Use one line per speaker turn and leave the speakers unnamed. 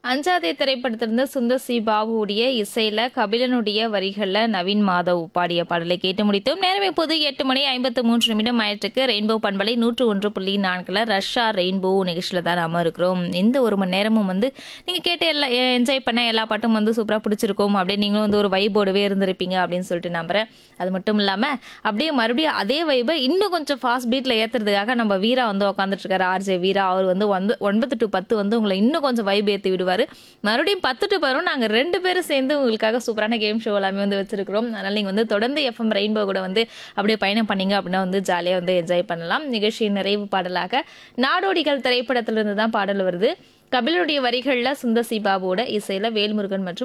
அஞ்சாதே திரைப்படத்திலிருந்து சுந்தர் சி பாபுவுடைய இசையில கபிலனுடைய வரிகள்ல நவீன் மாதவ் பாடிய பாடலை கேட்டு முடித்தோம் நேரம் இப்போது எட்டு மணி ஐம்பத்து மூன்று நிமிடம் ஆயிற்றுக்கு ரெயின்போ பண்பலை நூற்று ஒன்று புள்ளி நான்குல ரஷ்யா ரெயின்போ நிகழ்ச்சியில தான் நாம இருக்கிறோம் இந்த ஒரு மணி நேரமும் வந்து நீங்க கேட்டு எல்லா என்ஜாய் பண்ண எல்லா பாட்டும் வந்து சூப்பரா பிடிச்சிருக்கும் அப்படியே நீங்களும் வந்து ஒரு வைபோடவே இருந்திருப்பீங்க அப்படின்னு சொல்லிட்டு நம்புறேன் அது மட்டும் இல்லாம அப்படியே மறுபடியும் அதே வைபை இன்னும் கொஞ்சம் ஃபாஸ்ட் பீட்ல ஏத்துறதுக்காக நம்ம வீரா வந்து உட்காந்துட்டு இருக்காரு ஆர்ஜே வீரா அவர் வந்து வந்து ஒன்பது டு பத்து வந்து உங்களை இன்னும் கொஞ்சம் வைப் ஏற்றி விடுவாரு மறுபடியும் பத்து டு பதினொன்று நாங்கள் ரெண்டு பேரும் சேர்ந்து உங்களுக்காக சூப்பரான கேம் ஷோ எல்லாமே வந்து வச்சிருக்கிறோம் அதனால நீங்கள் வந்து தொடர்ந்து எஃப்எம் ரெயின்போ கூட வந்து அப்படியே பயணம் பண்ணீங்க அப்படின்னா வந்து ஜாலியாக வந்து என்ஜாய் பண்ணலாம் நிகழ்ச்சியின் நிறைவு பாடலாக நாடோடிகள் திரைப்படத்திலிருந்து தான் பாடல் வருது கபிலனுடைய வரிகளில் சுந்தர் சி பாபுவோட இசையில வேல்முருகன் மற்றும்